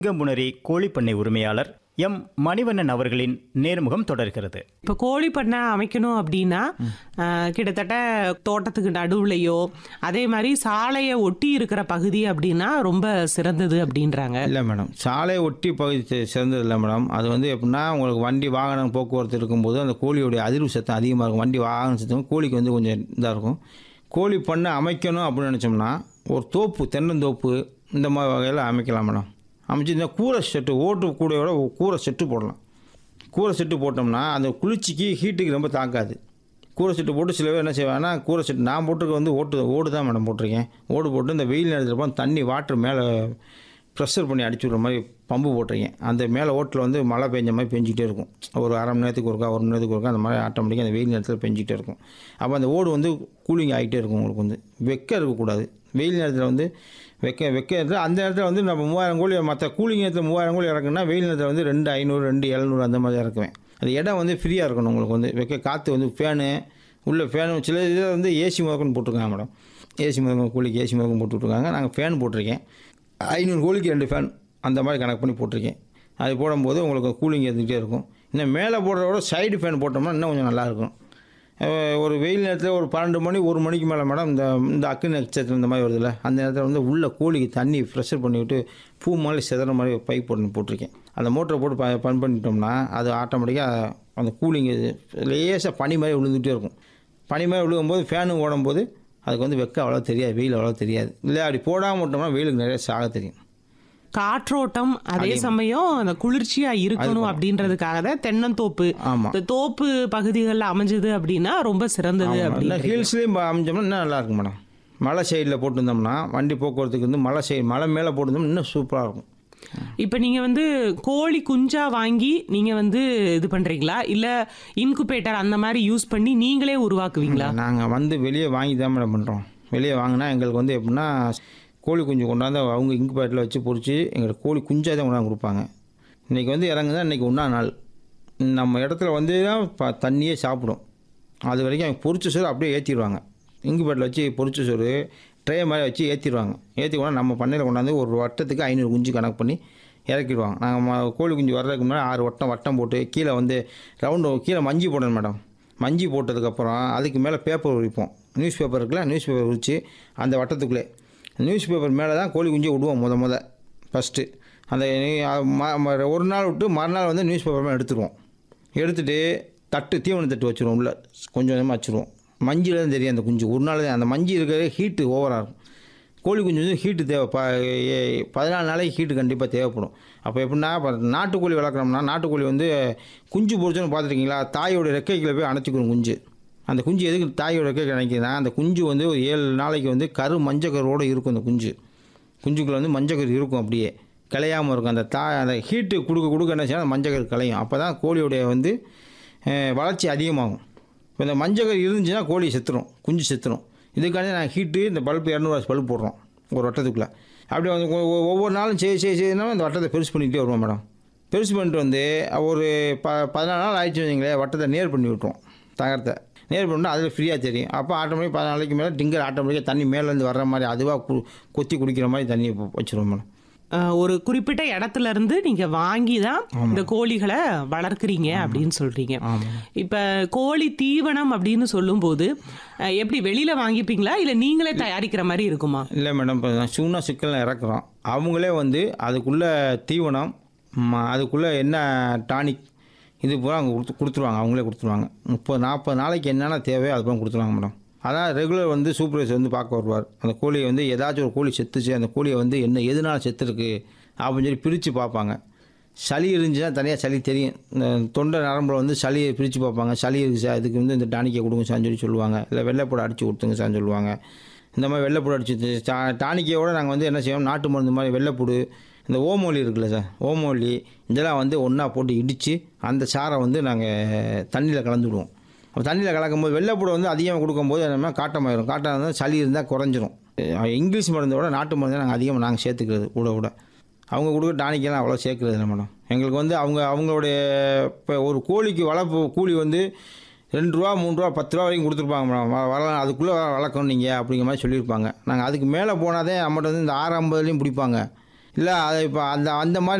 சிங்கம்புணரி கோழிப்பண்ணை உரிமையாளர் எம் மணிவண்ணன் அவர்களின் நேர்முகம் தொடர்கிறது இப்போ கோழி பண்ணை அமைக்கணும் அப்படின்னா ஆஹ், கிட்டத்தட்ட தோட்டத்துக்கு நடுவுலையோ அதே மாதிரி சாலையை ஒட்டி இருக்கிற பகுதி அப்படின்னா ரொம்ப சிறந்தது அப்படின்றாங்க இல்லை மேடம் சாலை ஒட்டி பகுதி சி- சிறந்தது இல்லை மேடம் அது வந்து எப்படின்னா உங்களுக்கு வண்டி வாகனம் போக்குவரத்து இருக்கும்போது அந்த கோழியோடைய அதிர்வு சத்தம் அதிகமாக இருக்கும் வண்டி வாகனம் சத்தம் கோழிக்கு வந்து கொஞ்சம் இதாக இருக்கும் கோழி பண்ணை அமைக்கணும் அப்படின்னு நினச்சோம்னா ஒரு தோப்பு தென்னந்தோப்பு இந்த மாதிரி வகையில் அமைக்கலாம் மேடம் அமைச்சு இந்த கூரை செட்டு ஓட்டு கூடையோட ஒரு கூரை செட்டு போடலாம் கூரை செட்டு போட்டோம்னா அந்த குளிர்ச்சிக்கு ஹீட்டுக்கு ரொம்ப தாக்காது கூரை செட்டு போட்டு சில பேர் என்ன செய்வாங்கன்னா கூரை செட்டு நான் போட்டிருக்க வந்து ஓட்டு ஓடு தான் மேடம் போட்டிருக்கேன் ஓடு போட்டு இந்த வெயில் நேரத்தில் போய் தண்ணி வாட்டர் மேலே ப்ரெஷர் பண்ணி அடிச்சு விட்ற மாதிரி பம்பு போட்டிருக்கேன் அந்த மேலே ஓட்டில் வந்து மழை பெஞ்ச மாதிரி பெஞ்சிக்கிட்டே இருக்கும் ஒரு அரை மணி நேரத்துக்கு ஒருக்கா ஒரு மணி நேரத்துக்கு ஒருக்கா அந்த மாதிரி ஆட்டோமேட்டிக்காக அந்த வெயில் நேரத்தில் பெஞ்சிக்கிட்டே இருக்கும் அப்போ அந்த ஓடு வந்து கூலிங் ஆகிட்டே இருக்கும் உங்களுக்கு வந்து வெக்க இருக்கக்கூடாது வெயில் நேரத்தில் வந்து வெக்க வெக்க நேரத்தில் அந்த நேரத்தில் வந்து நம்ம மூவாயிரம் கோழி மற்ற கூலிங் நேரத்தில் மூவாயிரம் கோழி இறக்குன்னா வெயில் நேரத்தில் வந்து ரெண்டு ஐநூறு ரெண்டு எழுநூறு அந்த மாதிரி இறக்குவேன் அது இடம் வந்து ஃப்ரீயாக இருக்கணும் உங்களுக்கு வந்து வெக்க காற்று வந்து ஃபேனு உள்ள ஃபேனு சில இதில் வந்து ஏசி முதற்கொண்டு போட்டிருக்காங்க மேடம் ஏசி முதற்கொண்டு கூலிக்கு ஏசி முதற்கொண்டு போட்டு விட்ருக்காங்க நாங்கள் ஃபேன் போட்டிருக்கேன் ஐநூறு கோழிக்கு ரெண்டு ஃபேன் அந்த மாதிரி கணக்கு பண்ணி போட்டிருக்கேன் அது போடும்போது உங்களுக்கு கூலிங் இருந்துகிட்டே இருக்கும் இன்னும் மேலே போடுறத விட சைடு ஃபேன் போட்டோம்னா இன்னும் கொஞ்சம் நல்லாயிருக்கும் அஹ் ஒரு வெயில் நேரத்தில் ஒரு பன்னெண்டு மணி ஒரு மணிக்கு மேலே மேடம் இந்த இந்த அக்கு நட்சத்திரம் இந்த மாதிரி வருதுல்ல அந்த நேரத்தில் வந்து உள்ள கோழிக்கு தண்ணி ப்ரெஷர் பண்ணிவிட்டு பூ மாதிரி செதற மாதிரி பைப் போட்டு போட்டிருக்கேன் அந்த மோட்டரை போட்டு ப பன் பண்ணிட்டோம்னா அது ஆட்டோமேட்டிக்காக அந்த கூலிங் லேசாக பனி மாதிரி விழுந்துகிட்டே இருக்கும் பனி மாதிரி விழுகும்போது ஃபேனு ஓடும்போது அதுக்கு வந்து வெக்க அவ்வளோ தெரியாது வெயில் அவ்வளோ தெரியாது இல்லை அப்படி போடாமல் விட்டோம்னா வெயிலுக்கு நிறைய சாக தெரியும் காற்றோட்டம் அதே சமயம் அந்த குளிர்ச்சியா இருக்கணும் அப்படின்றதுக்காக தான் தென்னந்தோப்பு ஆமாம் இந்த தோப்பு பகுதிகளில் அமைஞ்சது அப்படின்னா ரொம்ப சிறந்தது இல்லை அப்படின்னு ஹில்ஸ்லேயும் அமைஞ்சோம்னா இன்னும் நல்லா இருக்கும் மேடம் மலை சைடில் போட்டிருந்தோம்னா வண்டி போக்குவரத்துக்கு வந்து மலை சைடு மலை மேலே போட்டிருந்தோம்னா இன்னும் சூப்பராக இருக்கும் இப்போ நீங்க வந்து கோழி குஞ்சா வாங்கி நீங்க வந்து இது பண்றீங்களா இல்ல இன்குபேட்டர் அந்த மாதிரி யூஸ் பண்ணி நீங்களே உருவாக்குவீங்களா நாங்கள் வந்து வெளியே வாங்கி தான் மேடம் பண்ணுறோம் வெளியே வாங்கினா எங்களுக்கு வந்து எப்படின்னா கோழி குஞ்சு கொண்டாந்து அவங்க இன்குபேட்டரில் வச்சு பொறிச்சு எங்களுக்கு கோழி குஞ்சாக தான் கொண்டாந்து கொடுப்பாங்க இன்றைக்கி வந்து இறங்குதான் இன்றைக்கி ஒன்றா நாள் நம்ம இடத்துல வந்து தான் ப தண்ணியே சாப்பிடும் அது வரைக்கும் அவங்க பொரிச்ச சோறு அப்படியே ஏற்றிடுவாங்க இன்குபேட்டரில் வச்சு பொரிச்ச சோறு ட்ரே மாதிரி வச்சு ஏற்றிடுவாங்க ஏற்றி கொண்டா நம்ம பண்ணையில் கொண்டாந்து ஒரு வட்டத்துக்கு ஐநூறு குஞ்சு கணக்கு பண்ணி இறக்கிடுவாங்க நாங்கள் கோழி குஞ்சு வர்றதுக்கு முன்னாடி ஆறு வட்டம் வட்டம் போட்டு கீழே வந்து ரவுண்டு கீழே மஞ்சி போடணும் மேடம் மஞ்சி போட்டதுக்கப்புறம் அதுக்கு மேலே பேப்பர் உரிப்போம் நியூஸ் பேப்பர் இருக்குல்ல நியூஸ் பேப்பர் உரித்து அந்த வட்டத்துக்குள்ளே நியூஸ் பேப்பர் மேலே தான் கோழி குஞ்சு விடுவோம் முத முத ஃபஸ்ட்டு அந்த நீ- அ- ம- ம- ஒரு நாள் விட்டு மறுநாள் வந்து நியூஸ் பேப்பர் மேலே எடுத்துருவோம் எடுத்துட்டு தட்டு தீவன தட்டு வச்சுருவோம் உள்ள கொஞ்சம் கொஞ்சமாக வச்சுருவோம் மஞ்சில் தான் தெரியும் அந்த குஞ்சு ஒரு நாள் தான் அந்த மஞ்சி இருக்கிற ஹீட்டு ஓவராக இருக்கும் கோழி குஞ்சு வந்து ஹீட்டு தேவை ப ஏ- பதினாலு நாளைக்கு ஹீட்டு கண்டிப்பாக தேவைப்படும் அப்போ எப்படின்னா இப்போ நாட்டுக்கோழி வளர்க்குறோம்னா நாட்டுக்கோழி வந்து குஞ்சு பொறிச்சோன்னு பார்த்துருக்கீங்களா தாயோட ரெக்கைகளை போய் அணைச்சிக்கிறோம் குஞ்சு அந்த குஞ்சு எதுக்கு தாயோட ரெக்கைக்கு அணைக்குதுன்னா அந்த குஞ்சு வந்து ஒரு ஏழு நாளைக்கு வந்து கரு மஞ்சக்கருவோடு இருக்கும் அந்த குஞ்சு குஞ்சுக்குள்ள வந்து மஞ்சக்கரு இருக்கும் அப்படியே கலையாமல் இருக்கும் அந்த தா அந்த ஹீட்டு கொடுக்க கொடுக்க என்ன செய்யணும் அந்த மஞ்சக்கரு கலையும் அப்போ தான் கோழியோடைய வந்து அஹ், வளர்ச்சி அதிகமாகும் இப்போ இந்த மஞ்சக்கரு இருந்துச்சுன்னா கோழி செத்துரும் குஞ்சு செத்துரும் இதுக்காண்டி நான் ஹீட்டு இந்த பல்ப் இரநூறுவா பல்ப் போடுறோம் ஒரு வட்டத்துக்குள்ளே அப்படியே வந்து ஒ- ஒ- ஒவ்வொரு நாளும் செய்ய செய்ய செய்யணும் அந்த வட்டத்தை பெருசு பண்ணிக்கிட்டே வருவோம் மேடம் பெருசு பண்ணிட்டு வந்து ஒரு ப பதினாலு நாள் ஆயிடுச்சு வச்சுங்களேன் வட்டத்தை நேர் பண்ணி விட்டுருவோம் தகரத்தை நேர் பண்ணால் அதில் ஃப்ரீயாக தெரியும் அப்போ ஆட்டோமேட்டிக் பதினாலு நாளைக்கு மேலே டிங்கர் ஆட்டோமேட்டிக்காக தண்ணி மேலேருந்து வர்ற மாதிரி அதுவாக கு கொத்தி குடிக்கிற மாதிரி தண்ணியை வ- வச்சிருவோம் மேடம் அஹ், ஒரு குறிப்பிட்ட இடத்துல இருந்து நீங்க வாங்கி தான் இந்த கோழிகளை வளர்க்குறீங்க அப்படின்னு சொல்றீங்க இப்ப கோழி தீவனம் அப்படின்னு சொல்லும்போது அஹ், எப்படி வெளியில வாங்கிப்பீங்களா இல்ல நீங்களே தயாரிக்கிற மாதிரி இருக்குமா இல்லை மேடம் இப்போ நான் சூனா சிக்கலில் இறக்குறோம் அவங்களே வந்து அதுக்குள்ளே தீவனம் ம- அதுக்குள்ளே என்ன டானிக் இது பூரா அவங்க கொடுத்து கொடுத்துருவாங்க அவங்களே கொடுத்துருவாங்க முப்பது நாற்பது நாளைக்கு என்னென்ன தேவையோ அது பூரா கொடுத்துருவாங்க மேடம் அதான் ரெகுலர் வந்து சூப்பர்வைசர் வந்து பார்க்க வருவார் அந்த கோழியை வந்து ஏதாச்சும் ஒரு கோழி செத்துச்சு அந்த கோழியை வந்து என்ன எதனால செத்துருக்கு அப்படின்னு சொல்லி பிரித்து பார்ப்பாங்க சளி இருந்துச்சுன்னா தனியாக சளி தெரியும் இந்த தொண்டை நரம்பில் வந்து சளியை பிரித்து பார்ப்பாங்க சளி இருக்குது சார் இதுக்கு வந்து இந்த டானிக்கை கொடுங்க சார்னு சொல்லி சொல்லுவாங்க இல்லை வெள்ளைப்பூட அடித்து கொடுத்துங்க சார்னு சொல்லுவாங்க இந்த மாதிரி வெள்ளைப்பூடு அடிச்சு டா- டானிக்கையோட நாங்கள் வந்து என்ன செய்வோம் நாட்டு மருந்து மாதிரி வெள்ளைப்பூடு இந்த ஓமோலி இருக்குல்ல சார் ஓமோலி இதெல்லாம் வந்து ஒன்றா போட்டு இடித்து அந்த சாரை வந்து நாங்கள் தண்ணியில் கலந்துவிடுவோம் அப்போ தண்ணியில் கலக்கும்போது வெள்ளைப்பூடை வந்து அதிகமாக கொடுக்கும்போது என்ன காட்டமாயிரும் காட்டம் இருந்தால் சளி இருந்தால் குறைஞ்சிரும் அஹ் இங்கிலீஷ் மருந்தை விட நாட்டு மருந்து நாங்கள் அதிகமாக நாங்கள் சேர்த்துக்கிறது கூட கூட அவங்க கொடுக்க டானிக்கெல்லாம் அவ்வளோ சேர்க்குறது இல்லை மேடம் எங்களுக்கு வந்து அவங்க அவங்களுடைய இப்போ ஒரு கோழிக்கு வளர்ப்பு கூலி வந்து ரெண்டு ரூபா மூணு ரூபா பத்து ரூபா வரைக்கும் கொடுத்துருப்பாங்க மேடம் வ- வரலாம் அதுக்குள்ளே வளர்க்கணும் நீங்கள் அப்படிங்கிற மாதிரி சொல்லியிருப்பாங்க நாங்கள் அதுக்கு மேலே போனாதே நம்மகிட்ட வந்து இந்த ஆறு ஐம்பதுலேயும் பிடிப்பாங்க இல்லை அதை இப்போ அந்த அந்த மாதிரி